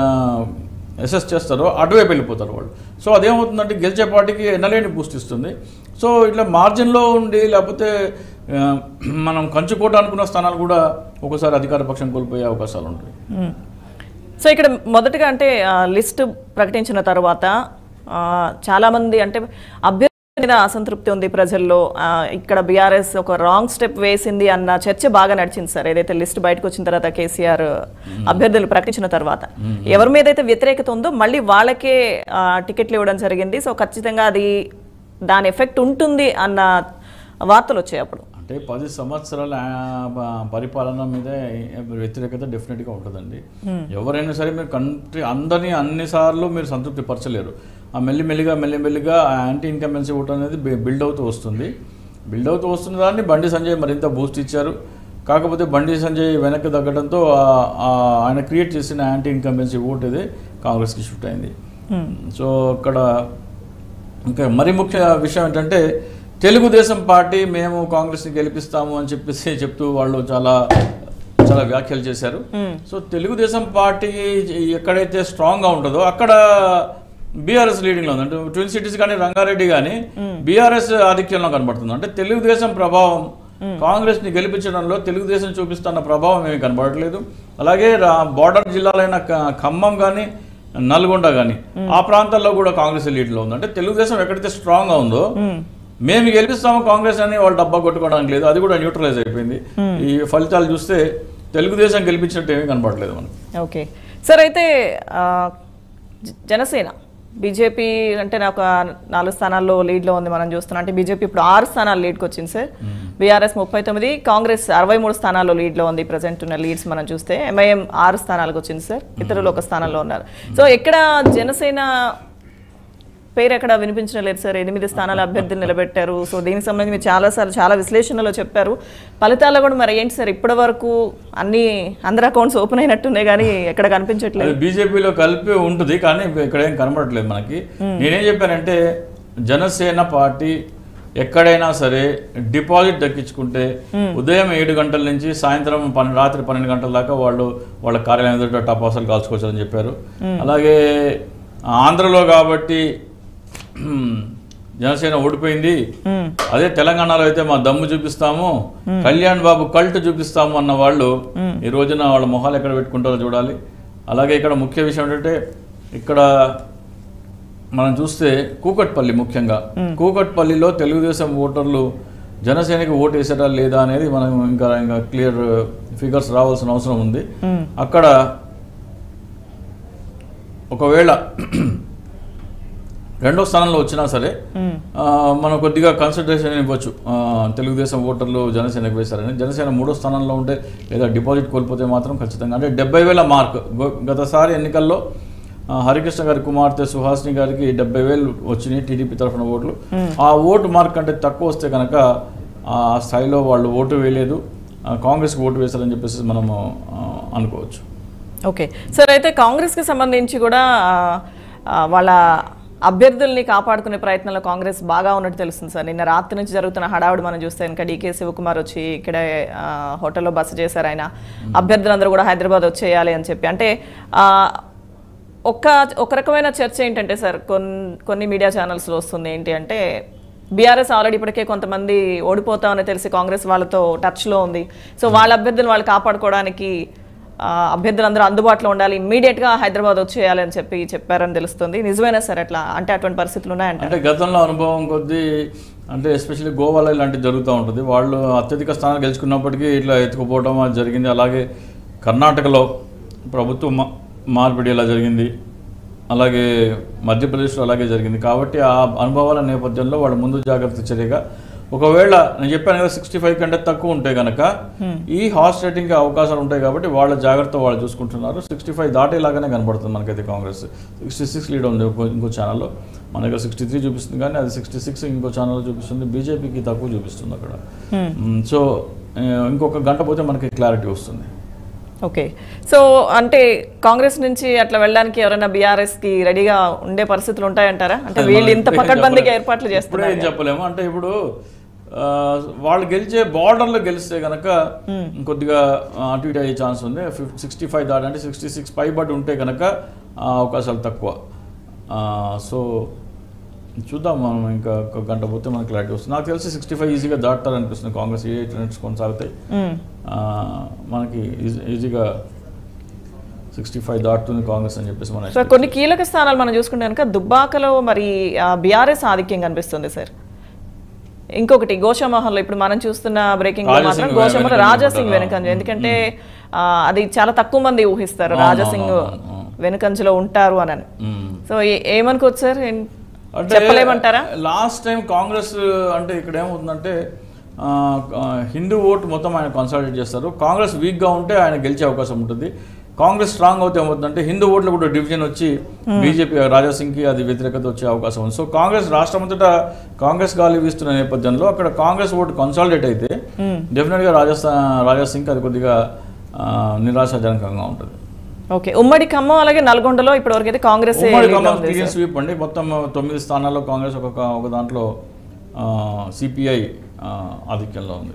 అసెస్ చేస్తారో అటువైపు వెళ్ళిపోతారు వాళ్ళు సో అదేమవుతుందంటే గెలిచే పార్టీకి ఎన్నలేని బూస్ట్ ఇస్తుంది సో ఇట్లా మార్జిన్లో ఉండి లేకపోతే ఆ, మనం కంచుకోట అనుకున్న స్థానాలు కూడా ఒకసారి అధికార పక్షం కోల్పోయే అవకాశాలు ఉంటాయి మ్మ్. సో ఇక్కడ మొదటగా అంటే ఆ, లిస్ట్ ప్రకటించిన తర్వాత ఆ, చాలామంది అంటే అభ్యర్థి మీద అసంతృప్తి ఉంది ప్రజల్లో ఆ, ఇక్కడ బీఆర్ఎస్ ఒక రాంగ్ స్టెప్ వేసింది అన్న చర్చ బాగా నడిచింది సార్ ఏదైతే లిస్ట్ బయటకు వచ్చిన తర్వాత కేసీఆర్ అభ్యర్థులు ప్రకటించిన తర్వాత ఎవరి మీద అయితే వ్యతిరేకత ఉందో మళ్ళీ వాళ్ళకే ఆ, టికెట్లు ఇవ్వడం జరిగింది సో ఖచ్చితంగా అది దాని ఎఫెక్ట్ ఉంటుంది అన్న వార్తలు వచ్చాయి అప్పుడు అంటే పది సంవత్సరాల ఆ, ప- పరిపాలన మీద వ్యతిరేకత డెఫినెట్గా ఉంటుందండి ఎవరైనా సరే మీరు కంట్రీ అందరినీ అన్నిసార్లు మీరు సంతృప్తి పరచలేరు ఆ మెల్లిమెల్లిగా మెల్లిమెల్లిగా ఆ యాంటీ ఇన్కంబెన్సీ ఓట్ అనేది బి- బిల్డ్ అవుతూ వస్తుంది బిల్డ్ అవుతూ వస్తున్న దాన్ని బండి సంజయ్ మరింత బూస్ట్ ఇచ్చారు కాకపోతే బండి సంజయ్ వెనక్కి తగ్గడంతో ఆ- ఆ ఆయన క్రియేట్ చేసిన యాంటీ ఇన్కంబెన్సీ ఓట్ ఇది కాంగ్రెస్కి షిఫ్ట్ అయింది సో అక్కడ ఇంకా మరి ముఖ్య విషయం ఏంటంటే తెలుగుదేశం పార్టీ మేము కాంగ్రెస్ని గెలిపిస్తాము అని చెప్పేసి చెప్తూ వాళ్ళు చాలా చాలా వ్యాఖ్యలు చేశారు సో తెలుగుదేశం పార్టీ ఎక్కడైతే స్ట్రాంగ్గా ఉంటుందో అక్కడ బీఆర్ఎస్ లీడింగ్లో ఉంది అంటే ట్విన్ సిటీస్ కానీ రంగారెడ్డి కానీ బీఆర్ఎస్ ఆధిక్యంలో కనబడుతుంది అంటే తెలుగుదేశం ప్రభావం కాంగ్రెస్ని గెలిపించడంలో తెలుగుదేశం చూపిస్తున్న ప్రభావం ఏమీ కనబడట్లేదు అలాగే బార్డర్ జిల్లాలైన క- ఖమ్మం కానీ నల్గొండ కానీ ఆ ప్రాంతాల్లో కూడా కాంగ్రెస్ లీడ్లో ఉంది అంటే తెలుగుదేశం ఎక్కడైతే స్ట్రాంగ్గా ఉందో మేము గెలిపిస్తాము కాంగ్రెస్ అని వాళ్ళు డబ్బా కొట్టుకోవడానికి లేదు అది కూడా న్యూట్రలైజ్ అయిపోయింది ఈ ఫలితాలు చూస్తే తెలుగుదేశం గెలిపించినట్టు ఏమీ కనపడలేదు మనకి ఓకే సార్ అయితే ఆ, జ- జనసేన బీజేపీ అంటే నాకు ఆ నాలుగు స్థానాల్లో లీడ్లో ఉంది మనం చూస్తున్నాం అంటే బీజేపీ ఇప్పుడు ఆరు స్థానాలు లీడ్కి వచ్చింది సార్ బీఆర్ఎస్ ముప్పై తొమ్మిది కాంగ్రెస్ అరవై మూడు స్థానాల్లో లీడ్లో ఉంది ప్రజెంట్ ఉన్న లీడ్స్ మనం చూస్తే ఎంఐఎం ఆరు స్థానాలకు వచ్చింది సార్ ఇతరులు ఒక స్థానంలో ఉన్నారు సో ఎక్కడ జనసేన పేరు ఎక్కడ వినిపించడం లేదు సార్ ఎనిమిది స్థానాల అభ్యర్థులు నిలబెట్టారు సో దీనికి సంబంధించి మీరు చాలాసార్లు చాలా విశ్లేషణలో చెప్పారు ఫలితాల్లో కూడా మరి ఏంటి సార్ ఇప్పటి వరకు అన్ని అందరి అకౌంట్స్ ఓపెన్ అయినట్టున్నాయి కానీ ఎక్కడ కనిపించట్లేదు అది బీజేపీలో కలిపి ఉంటుంది కానీ ఇక్కడ ఏం కనబడట్లేదు మనకి నేనేం చెప్పానంటే జనసేన పార్టీ ఎక్కడైనా సరే డిపాజిట్ దక్కించుకుంటే ఉదయం ఏడు గంటల నుంచి సాయంత్రం పన్నెండు రాత్రి పన్నెండు గంటల దాకా వాళ్ళు వాళ్ళ కార్యాలయం ఎదుట టపాసాలు కాల్చుకోవచ్చని చెప్పారు అలాగే ఆంధ్రలో కాబట్టి జనసేన ఓడిపోయింది మ్మ్. అదే తెలంగాణలో అయితే మా దమ్ము చూపిస్తాము కళ్యాణ్ బాబు కల్ట్ చూపిస్తాము అన్న వాళ్ళు ఈ రోజున వాళ్ళ మొహాలు ఎక్కడ పెట్టుకుంటారో చూడాలి అలాగే ఇక్కడ ముఖ్య విషయం ఏంటంటే ఇక్కడ మనం చూస్తే కూకట్పల్లి ముఖ్యంగా కూకట్పల్లిలో తెలుగుదేశం ఓటర్లు జనసేనకి ఓటు వేసారా లేదా అనేది మనం ఇంకా ఇంకా క్లియర్ ఫిగర్స్ రావాల్సిన అవసరం ఉంది అక్కడ ఒకవేళ రెండో స్థానంలో వచ్చినా సరే మ్మ్. ఆ, మనం కొద్దిగా కన్సిడరేషన్ ఇవ్వచ్చు ఆ, తెలుగుదేశం ఓటర్లు జనసేనకు వేశారని జనసేన మూడో స్థానంలో ఉంటే లేదా డిపాజిట్ కోల్పోతే మాత్రం ఖచ్చితంగా అంటే డెబ్బై వేల మార్క్ గో- గతసారి ఎన్నికల్లో ఆ, హరికృష్ణ గారి కుమార్తె సుహాసిని గారికి డెబ్బై వేలు వచ్చినాయి టీడీపీ తరఫున ఓట్లు ఆ ఓటు మార్క్ అంటే తక్కువ వస్తే కనుక ఆ స్థాయిలో వాళ్ళు ఓటు వేయలేదు ఆ, కాంగ్రెస్కి ఓటు వేశారని చెప్పేసి మనము ఆ, అనుకోవచ్చు ఓకే సార్ అయితే కాంగ్రెస్కి సంబంధించి కూడా ఆ, ఆ, వాళ్ళ అభ్యర్థుల్ని కాపాడుకునే ప్రయత్నంలో కాంగ్రెస్ బాగా ఉన్నట్టు తెలుస్తుంది సార్ నిన్న రాత్రి నుంచి జరుగుతున్న హడావుడి మనం చూస్తే ఇంకా డీకే శివకుమార్ వచ్చి ఇక్కడే ఆ, హోటల్లో బస చేశారు ఆయన అభ్యర్థులందరూ కూడా హైదరాబాద్ వచ్చేయాలి అని చెప్పి అంటే ఆ, ఒక ఒక రకమైన చర్చ ఏంటంటే సార్ కొన్ని కొన్ని మీడియా ఛానల్స్లో వస్తుంది ఏంటి అంటే బీఆర్ఎస్ ఆల్రెడీ ఇప్పటికే కొంతమంది ఓడిపోతామని తెలిసి కాంగ్రెస్ వాళ్ళతో టచ్లో ఉంది సో వాళ్ళ అభ్యర్థులు వాళ్ళు కాపాడుకోవడానికి ఆ, అభ్యర్థులందరూ అందుబాటులో ఉండాలి ఇమ్మీడియట్గా హైదరాబాద్ వచ్చేయాలి అని చెప్పి చెప్పారని తెలుస్తుంది నిజమేనా సార్ అట్లా అంటే అటువంటి పరిస్థితులు ఉన్నాయంట అంటే గతంలో అనుభవం కొద్దీ అంటే ఎస్పెషల్లీ గోవాలో ఇలాంటివి జరుగుతూ ఉంటుంది వాళ్ళు అత్యధిక స్థానాలు గెలుచుకున్నప్పటికీ ఇట్లా ఎత్తుకుపోవడం అది జరిగింది అలాగే కర్ణాటకలో ప్రభుత్వం మా- మార్పిడి ఇలా జరిగింది అలాగే మధ్యప్రదేశ్లో అలాగే జరిగింది కాబట్టి ఆ అనుభవాల నేపథ్యంలో వాళ్ళు ముందు జాగ్రత్త చర్యగా ఒకవేళ నేను చెప్పాను కదా సిక్స్టీ ఫైవ్ కంటే తక్కువ ఉంటే కనుక ఈ హార్స్ రేటింగ్కి అవకాశాలు ఉంటాయి కాబట్టి వాళ్ళ జాగ్రత్త వాళ్ళు చూసుకుంటున్నారు సిక్స్టీ ఫైవ్ దాటేలాగానే కనబడుతుంది మనకైతే కాంగ్రెస్ సిక్స్టీ సిక్స్ లీడ్ ఉంది ఇంకో ఇంకో ఛానల్లో మన దగ్గర సిక్స్టీ త్రీ చూపిస్తుంది కానీ అది సిక్స్టీ సిక్స్ ఇంకో ఛానల్లో చూపిస్తుంది బీజేపీకి తక్కువ చూపిస్తుంది అక్కడ మ్, సో ఆ, ఇంకొక గంట పోతే మనకి క్లారిటీ వస్తుంది ఓకే సో అంటే కాంగ్రెస్ నుంచి అట్లా వెళ్ళడానికి ఎవరైనా బీఆర్ఎస్ కి రెడీగా ఉండే పరిస్థితులు ఉంటాయంటారా అంటే వీళ్ళు ఇంత మనం ఇప్పుడే పకడ్బందీగా చెప్పలేము. ఏర్పాట్లు ఇప్పుడే చేస్తున్నారు ఏం చెప్పలేము అంటే ఇప్పుడు ఆ, వాళ్ళు గెలిచే బార్డర్లో గెలిస్తే కనుక కొద్దిగా ఆ, అటు ఇటు అయ్యే ఛాన్స్ ఉంది సిక్స్టీ ఫైవ్ దాటి అంటే సిక్స్టీ సిక్స్ పై బట్టి ఉంటే కనుక ఆ, అవకాశాలు తక్కువ ఆ, సో చూద్దాం మనం ఇంకా ఒక గంట పోతే మనకి క్లారిటీ వస్తుంది నాకు తెలిసి సిక్స్టీ ఫైవ్ ఈజీగా దాటుతారు అనిపిస్తుంది కాంగ్రెస్ ఏ ట్రెండ్స్ కొనసాగుతాయి మ్మ్. ఆ, మనకి ఈజీ- ఈజీగా సిక్స్టీ ఫైవ్ దాటుతుంది కాంగ్రెస్ అని చెప్పేసి మనం సో కొన్ని కీలక స్థానాలు మనం చూసుకుంటే కనుక దుబ్బాకలో మరి బీఆర్ఎస్ ఆధిక్యం కనిపిస్తుంది సార్ ఇంకొకటి గోషామహల్లో ఇప్పుడు మనం చూస్తున్న బ్రేకింగ్ లో మాత్రం రాజాసింగ్ గోషామహల్ వెనకంజ రాజాసింగ్ ఉంటారు. వెనకంజ ఎందుకంటే ఆ, అది చాలా తక్కువ మంది ఊహిస్తారు అవును, రాజాసింగ్ అవును, అవును, అవును. వెనుకంజలో ఉంటారు అని మ్. సో ఏ- ఏమనుకోవచ్చు సార్ ఏం- అంటే చెప్పలేమంటారా లాస్ట్ టైం కాంగ్రెస్ అంటే ఇక్కడ ఏమవుతుందంటే ఆ, ఆ, హిందూ ఓటు మొత్తం ఆయన కన్సాలిడేట్ చేస్తారు కాంగ్రెస్ వీక్గా ఉంటే ఆయన గెలిచే అవకాశం ఉంటుంది కాంగ్రెస్ స్ట్రాంగ్ అవుతే ఏమవుతుందంటే హిందూ ఓట్లు కూడా డివిజన్ వచ్చి బీజేపీ రాజాసింగ్కి అది వ్యతిరేకత వచ్చే అవకాశం ఉంది సో కాంగ్రెస్ రాష్ట్రం అంతటా కాంగ్రెస్ గాలి వీస్తున్న నేపథ్యంలో అక్కడ కాంగ్రెస్ ఓటు కన్సాలిడేట్ అయితే డెఫినెట్గా రాజస్థాన్ రాజాసింగ్కి అది కొద్దిగా ఆ, నిరాశాజనకంగా ఉంటుంది ఓకే ఉమ్మడి ఖమ్మం అలాగే నల్గొండలో ఇప్పటివరకు అయితే కాంగ్రెస్ ఉమ్మడి ఖమ్మం క్లీన్ స్వీప్ అండి మొత్తం తొమ్మిది స్థానాల్లో కాంగ్రెస్ ఒక ఒక దాంట్లో సిపిఐ ఆధిక్యంలో ఉంది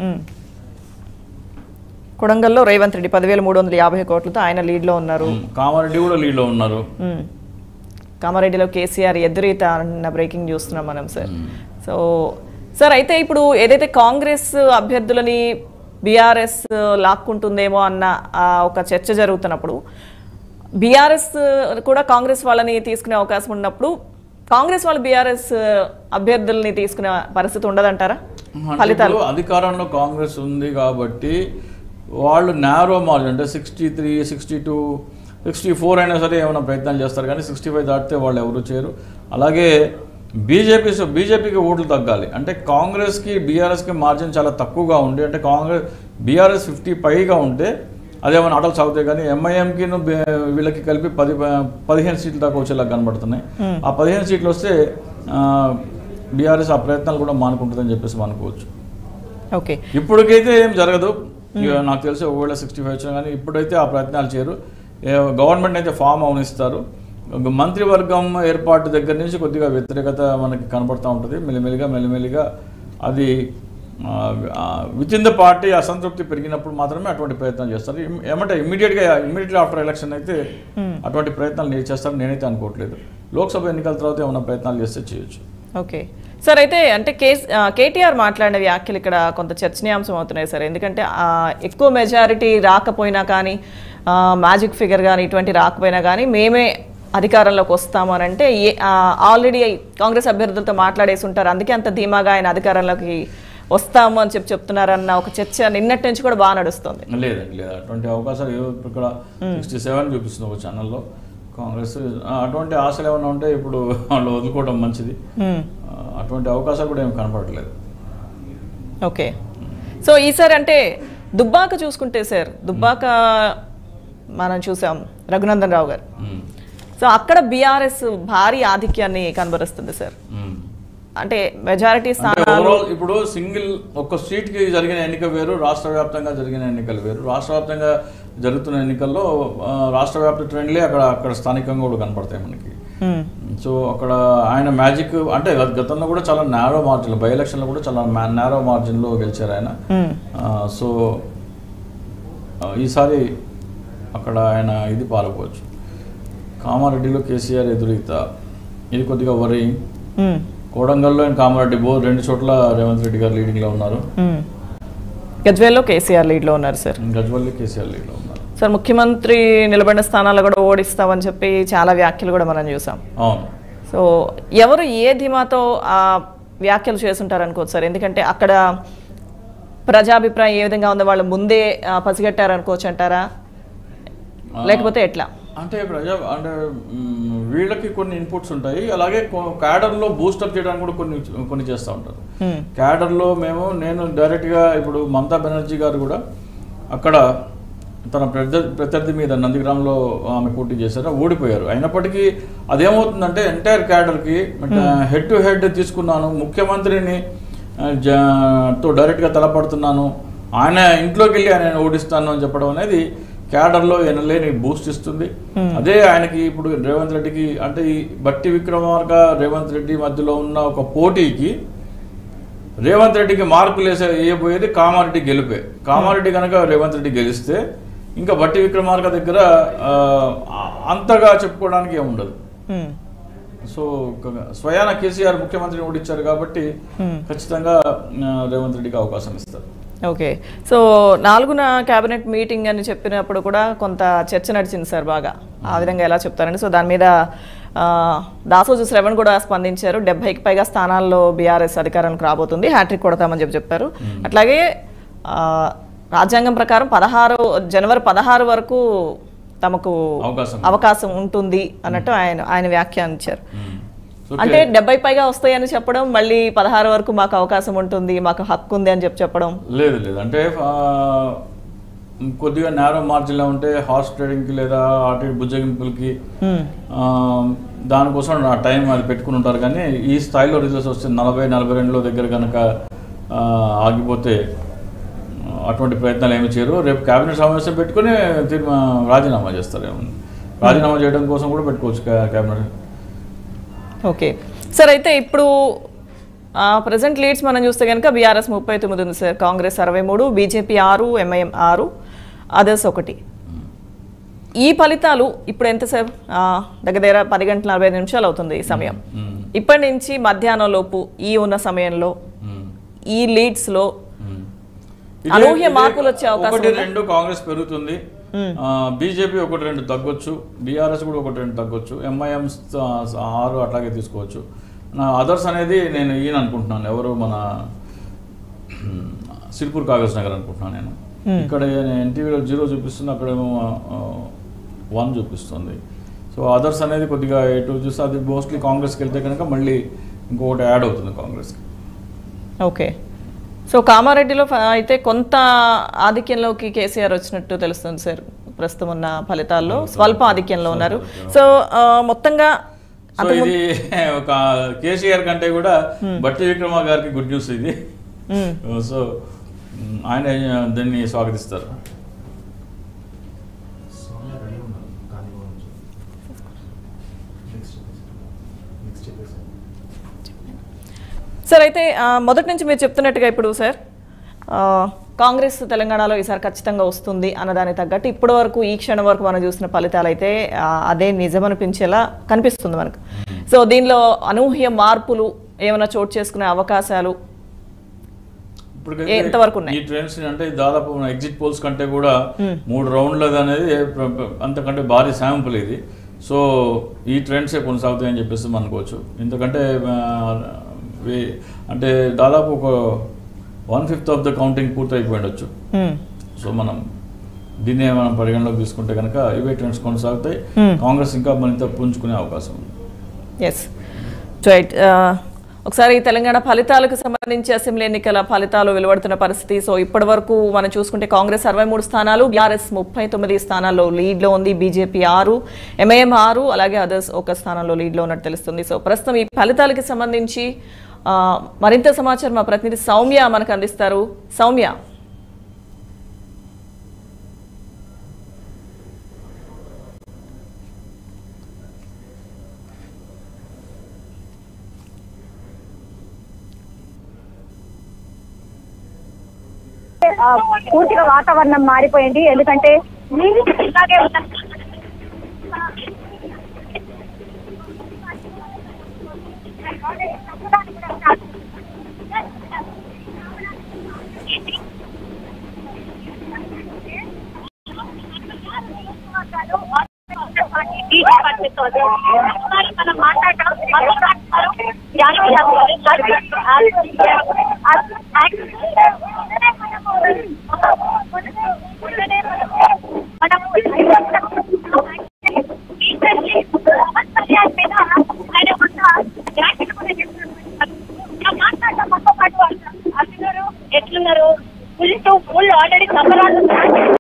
కొడంగల్లో రేవంత్ రెడ్డి పదివేల మూడు వందల యాభై కోట్లతో ఆయన లీడ్లో ఉన్నారు ఉమ్, కామారెడ్డి కూడా లీడ్లో ఉన్నారు మ్మ్. కామారెడ్డిలో కేసీఆర్ ఎదురీత అన్న బ్రేకింగ్ చూస్తున్నాం మనం సార్ సో సార్ అయితే ఇప్పుడు ఏదైతే కాంగ్రెస్ అభ్యర్థులని బీఆర్ఎస్ లాక్కుంటుందేమో అన్న ఆ, ఒక చర్చ జరుగుతున్నప్పుడు బీఆర్ఎస్ కూడా కాంగ్రెస్ వాళ్ళని తీసుకునే అవకాశం ఉన్నప్పుడు కాంగ్రెస్ వాళ్ళు బీఆర్ఎస్ అభ్యర్థుల్ని తీసుకునే పరిస్థితి ఉండదంటారా అంటే ఫలితాలు ఇప్పుడు అధికారంలో కాంగ్రెస్ ఉంది కాబట్టి వాళ్ళు నేరో మార్జిన్ అంటే sixty three sixty two sixty four అయినా సరే ఏమైనా ప్రయత్నాలు చేస్తారు కానీ సిక్స్టీ ఫైవ్ దాటితే వాళ్ళు ఎవరు చేయరు అలాగే బీజేపీ బీజేపీకి ఓట్లు తగ్గాలి అంటే కాంగ్రెస్కి బీఆర్ఎస్కి మార్జిన్ చాలా తక్కువగా ఉండి అంటే కాంగ్రెస్ బీఆర్ఎస్ ఫిఫ్టీ పైగా ఉంటే అదేమైనా ఆటలు సాగుతాయి కానీ ఎంఐఎంకి వీళ్ళకి కలిపి పది పదిహేను సీట్ల దాకా వచ్చేలా కనబడుతున్నాయి ఆ పదిహేను సీట్లు వస్తే బీఆర్ఎస్ ఆ ప్రయత్నాలు కూడా మానుకుంటుందని చెప్పేసి అనుకోవచ్చు ఓకే ఇప్పటికైతే ఏం జరగదు ఇక నాకు తెలిసి ఒకవేళ సిక్స్టీ ఫైవ్ వచ్చినా కానీ ఇప్పుడైతే ఆ ప్రయత్నాలు చేయరు ఏ- గవర్నమెంట్ అయితే ఫామ్ అవనిస్తారు ఒక మంత్రివర్గం ఏర్పాటు దగ్గర నుంచి కొద్దిగా వ్యతిరేకత మనకి కనబడుతూ ఉంటుంది మెల్లిమెల్లిగా మెల్లిమెల్లిగా అది విత్ ఇన్ ద పార్టీ అసంతృప్తి పెరిగినప్పుడు మాత్రమే అటువంటి ప్రయత్నాలు చేస్తారు ఇమ్- ఏమంటే ఇమీడియట్గా ఇమీడియట్లీ ఆఫ్టర్ ఎలక్షన్ అయితే అటువంటి ప్రయత్నాలు నేను చేస్తారని నేనైతే అనుకోవట్లేదు లోక్సభ ఎన్నికల తర్వాత ఏమైనా ప్రయత్నాలు చేస్తే చేయొచ్చు ఓకే సార్ అయితే అంటే కేస్ ఆ, కేటీఆర్ మాట్లాడిన వ్యాఖ్యలు ఇక్కడ కొంత చర్చనీయాంశం అవుతున్నాయి సార్ ఎందుకంటే ఆ, ఎక్కువ మెజారిటీ రాకపోయినా కానీ మ్యాజిక్ ఫిగర్ కానీ ఇటువంటి రాకపోయినా కానీ మేమే అధికారంలోకి వస్తాము అని అంటే ఆల్రెడీ కాంగ్రెస్ అభ్యర్థులతో మాట్లాడేసి ఉంటారు అందుకే అంత ధీమాగా ఆయన అధికారంలోకి వస్తాము అని చెప్పి చెప్తున్నారన్న ఒక చర్చ నిన్నటి నుంచి కూడా బాగా నడుస్తుంది లేదండి లేదు అటువంటి అవకాశాలు ఏవో ఇప్పుడు ఇక్కడ సిక్స్టీ సెవెన్ చూపిస్తుంది ఒక ఛానల్లో కాంగ్రెస్ ఆ, అటువంటి ఆశలు ఏమైనా ఉంటే ఇప్పుడు వాళ్ళు వదులుకోవడం మంచిది మ్మ్. ఆ, అటువంటి అవకాశాలు కూడా ఏమి కనపడట్లేదు ఓకే సో ఈసారి అంటే దుబ్బాక చూసుకుంటే సార్ దుబ్బాక మనం చూసాం రఘునందన్ రావు గారు ఉమ్, సో అక్కడ బీఆర్ఎస్ భారీ ఆధిక్యాన్ని కనబరుస్తుంది సార్ ఉమ్. అంటే మెజారిటీ అంటే స్థానాలు ఓవరాల్ ఇప్పుడు సింగిల్ ఒక్క సీట్కి జరిగిన ఎన్నిక వేరు రాష్ట్ర వ్యాప్తంగా జరిగిన ఎన్నికలు వేరు రాష్ట్ర వ్యాప్తంగా జరుగుతున్న ఎన్నికల్లో ఆ, రాష్ట్ర వ్యాప్త ట్రెండ్లే అక్కడ అక్కడ స్థానికంగా కూడా కనపడతాయి మనకి మ్మ్. సో అక్కడ ఆయన మ్యాజిక్ అంటే గత- గతంలో కూడా చాలా నేరో మార్జిన్ బై ఎలక్షన్లో కూడా చాలా నేరో మార్జిన్లో గెలిచారు ఆయన మ్మ్. ఆ, సో ఆ, ఈసారి అక్కడ ఆయన ఇది పాల్గొవచ్చు కామారెడ్డిలో కేసీఆర్ ఎదురీత ఇది కొద్దిగా వరి మ్మ్. కోడంగల్లో అండ్ కామారెడ్డి బో రెండు చోట్ల రేవంత్ రెడ్డి గారు లీడింగ్లో ఉన్నారు మ్మ్. గజ్వేల్లో కేసీఆర్ లీడ్లో ఉన్నారు సార్ గజ్వల్లి కేసీఆర్ లీడ్లో ఉన్నారు సార్ ముఖ్యమంత్రి నిలబడిన స్థానాల్లో కూడా ఓడిస్తామని చెప్పి చాలా వ్యాఖ్యలు కూడా మనం చూసాం అవును సో ఎవరు ఏ ధీమాతో ఆ వ్యాఖ్యలు చేస్తుంటారు అనుకోవచ్చు సార్ ఎందుకంటే అక్కడ ప్రజాభిప్రాయం ఏ విధంగా ఉందో వాళ్ళు ముందే ఆ, పసిగట్టారు అనుకోవచ్చు అంటారా లేకపోతే ఎట్లా అంటే ప్రజా అంటే మ్, వీళ్ళకి కొన్ని ఇన్పుట్స్ ఉంటాయి అలాగే క్యాడర్లో బూస్టప్ చేయడానికి కూడా కొన్ని కొన్ని చేస్తూ ఉంటారు మ్మ్. క్యాడర్లో మేము నేను డైరెక్ట్గా ఇప్పుడు మమతా బెనర్జీ గారు కూడా అక్కడ తన ప్రత్యర్థి ప్రత్యర్థి మీద నందిగ్రామ్లో ఆమె పోటీ చేశారు ఓడిపోయారు అయినప్పటికీ అదేమవుతుందంటే ఎంటైర్ క్యాడర్కి హెడ్ టు హెడ్ తీసుకున్నాను ముఖ్యమంత్రిని ఆ, జ- తో డైరెక్ట్గా తలపడుతున్నాను ఆయన ఇంట్లోకి వెళ్ళి ఆయన ఓడిస్తాను అని చెప్పడం అనేది క్యాడర్లో ఎనలేని బూస్ట్ ఇస్తుంది అదే ఆయనకి ఇప్పుడు రేవంత్ రెడ్డికి అంటే ఈ బట్టి విక్రమార్క రేవంత్ రెడ్డి మధ్యలో ఉన్న ఒక పోటీకి రేవంత్ రెడ్డికి మార్కులు వేసే వేయబోయేది కామారెడ్డి గెలిపే కామారెడ్డి కనుక రేవంత్ రెడ్డి గెలిస్తే ఇంకా బట్టి విక్రమార్క దగ్గర ఆ, అంతగా చెప్పుకోవడానికి ఏముండదు మ్మ్. సో ఒక- స్వయాన కేసీఆర్ ముఖ్యమంత్రిని ఓడించారు కాబట్టి Hmm. ఖచ్చితంగా ఆ, రేవంత్ రెడ్డికి అవకాశం ఇస్తారు ఓకే సో నాలుగున కేబినెట్ మీటింగ్ అని చెప్పినప్పుడు కూడా కొంత చర్చ నడిచింది సార్ బాగా ఆ విధంగా ఎలా చెప్తారని సో దాని మీద ఆ, దాసోజు శ్రవణ్ కూడా స్పందించారు డెబ్బైకి పైగా స్థానాల్లో బీఆర్ఎస్ అధికారానికి రాబోతుంది హ్యాట్రిక్ కొడతామని చెప్పి చెప్పారు అట్లాగే ఆ, రాజ్యాంగం ప్రకారం పదహారు జనవరి పదహారు వరకు తమకు అవకాశం అవకాశం ఉంటుంది అన్నట్టు ఆయన ఆయన వ్యాఖ్యానించారు Hmm. సో అంటే డెబ్బై పైగా వస్తాయని చెప్పడం మళ్ళీ పదహారు వరకు మాకు అవకాశం ఉంటుంది మాకు హక్కు ఉంది అని చెప్పి చెప్పడం లేదు లేదు అంటే ఆ, కొద్దిగా నేరో మార్జిన్లో ఉంటే హార్స్ ట్రేడింగ్కి లేదా అటు ఇటు బుజ్జగింపులకి హ్మ్. ఆ, దానికోసం నా టైం అది పెట్టుకుని ఉంటారు కానీ ఈ స్థాయిలో రిజల్ట్స్ వస్తే నలభై నలభై రెండులో దగ్గర కనుక ఆ, ఆగిపోతే ఆ, అటువంటి ప్రయత్నాలు ఏమి చేయరు రేపు కేబినెట్ సమావేశం పెట్టుకుని తీర్మా రాజీనామా చేస్తారు ఏమన్నా రాజీనామా చేయడం కోసం కూడా పెట్టుకోవచ్చు కా- కేబినెట్ ఓకే సార్ అయితే ఇప్పుడు ప్రజెంట్ లీడ్స్ మనం చూస్తే కనుక బీఆర్ఎస్ ముప్పై తొమ్మిది ఉంది సార్ కాంగ్రెస్ అరవై మూడు బీజేపీ ఆరు ఎంఐఎం ఆరు అదర్స్ ఒకటి ఈ ఫలితాలు ఇప్పుడు ఎంతసేపు ఆ, దగ్గర దగ్గర పది గంటల నలభై ఐదు నిమిషాలు అవుతుంది ఈ సమయం మ్మ్. ఇప్పటి నుంచి మధ్యాహ్నం లోపు ఈ ఉన్న సమయంలో మ్మ్. ఈ లీడ్స్లో మ్మ్. అనూహ్య ఇదే- మార్పులు ఇదే వచ్చే అవకాశం ఒకటి ఉందా? రెండు కాంగ్రెస్ పెరుగుతుంది బీజేపీ ఒకటి రెండు తగ్గొచ్చు బీఆర్ఎస్ కూడా ఒకటి రెండు తగ్గొచ్చు ఎంఐఎం ఆరు అట్లాగే తీసుకోవచ్చు నా అదర్స్ అనేది నేను ఈయన అనుకుంటున్నాను ఎవరు మన మ్, సిర్పూర్ కాగజ్ నగర్ అనుకుంటున్నాను నేను ఇక్కడ ఎన్టీవీలో జీరో చూపిస్తుంది అక్కడేమో వన్ చూపిస్తుంది సో అదర్స్ అనేది కొద్దిగా ఎటు చూస్తే అది మోస్ట్లీ కాంగ్రెస్కి వెళ్తే కనుక మళ్ళీ ఇంకొకటి యాడ్ అవుతుంది కాంగ్రెస్కి ఓకే సో కామారెడ్డిలో ఫ- అయితే కొంత ఆధిక్యంలోకి కేసీఆర్ వచ్చినట్టు తెలుస్తుంది సార్ ప్రస్తుతం ఉన్న ఫలితాల్లో స్వల్ప ఆధిక్యంలో ఉన్నారు సో ఆ, మొత్తంగా సో ఇది ఒక కేసీఆర్ కంటే కూడా బట్టి విక్రమ గారికి గుడ్ న్యూస్ ఇది మ్, సో మ్, ఆయన దీన్ని స్వాగతిస్తారు సోనియా రెడీ ఉన్నారు కానీ నెక్స్ట్ నెక్స్ట్ చెప్పేసి సార్ అయితే ఆ, మొదటి నుంచి మీరు చెప్తున్నట్టుగా ఇప్పుడు సార్ ఆ, కాంగ్రెస్ తెలంగాణలో ఈసారి ఖచ్చితంగా వస్తుంది అన్నదానికి తగ్గట్టు ఇప్పటి వరకు ఈ క్షణం వరకు మనం చూసిన ఫలితాలు అయితే ఆ, అదే నిజమనిపించేలా కనిపిస్తుంది మనకు సో దీనిలో అనూహ్య మార్పులు ఏమైనా చోటు చేసుకునే అవకాశాలు ఇప్పటికైతే ఎంతవరకు ఉన్నాయి? ఈ ట్రెండ్స్ అంటే దాదాపు మన ఎగ్జిట్ పోల్స్ కంటే కూడా మూడు రౌండ్లది అనేది ప్ర- ప్ర- అంతకంటే భారీ శాంపుల్ ఇది సో ఈ ట్రెండ్సే కొనసాగుతాయని చెప్పేసి మనం అనుకోవచ్చు ఎందుకంటే ఆ, వే- అంటే దాదాపు ఒక one fifth of the counting పూర్తి అయిపోయి ఉండొచ్చు మ్, సో మనం దీన్నే మనం పరిగణలోకి తీసుకుంటే కనుక ఇవే ట్రెండ్స్ కొనసాగుతాయి Hmm. కాంగ్రెస్ ఇంకా మరింత పుంజుకునే అవకాశం ఉంది ఎస్ రైట్ ఒకసారి ఈ తెలంగాణ ఫలితాలకు సంబంధించి అసెంబ్లీ ఎన్నికల ఫలితాలు వెలువడుతున్న పరిస్థితి సో ఇప్పటి వరకు మనం చూసుకుంటే కాంగ్రెస్ అరవై మూడు స్థానాలు బీఆర్ఎస్ ముప్పై తొమ్మిది స్థానాల్లో లీడ్లో ఉంది బీజేపీ ఆరు ఎంఐఎం ఆరు అలాగే అదర్స్ ఒక స్థానంలో లీడ్లో ఉన్నట్టు తెలుస్తుంది సో ప్రస్తుతం ఈ ఫలితాలకి సంబంధించి ఆ, మరింత సమాచారం మా ప్రతినిధి సౌమ్య మనకు అందిస్తారు సౌమ్య ఆ, పూర్తిగా వాతావరణం మారిపోయింది ఎందుకంటే నీరు ఇలాగే ఉన్న- మనం మాట్లాడటం ఎట్లున్నారు full to full already summer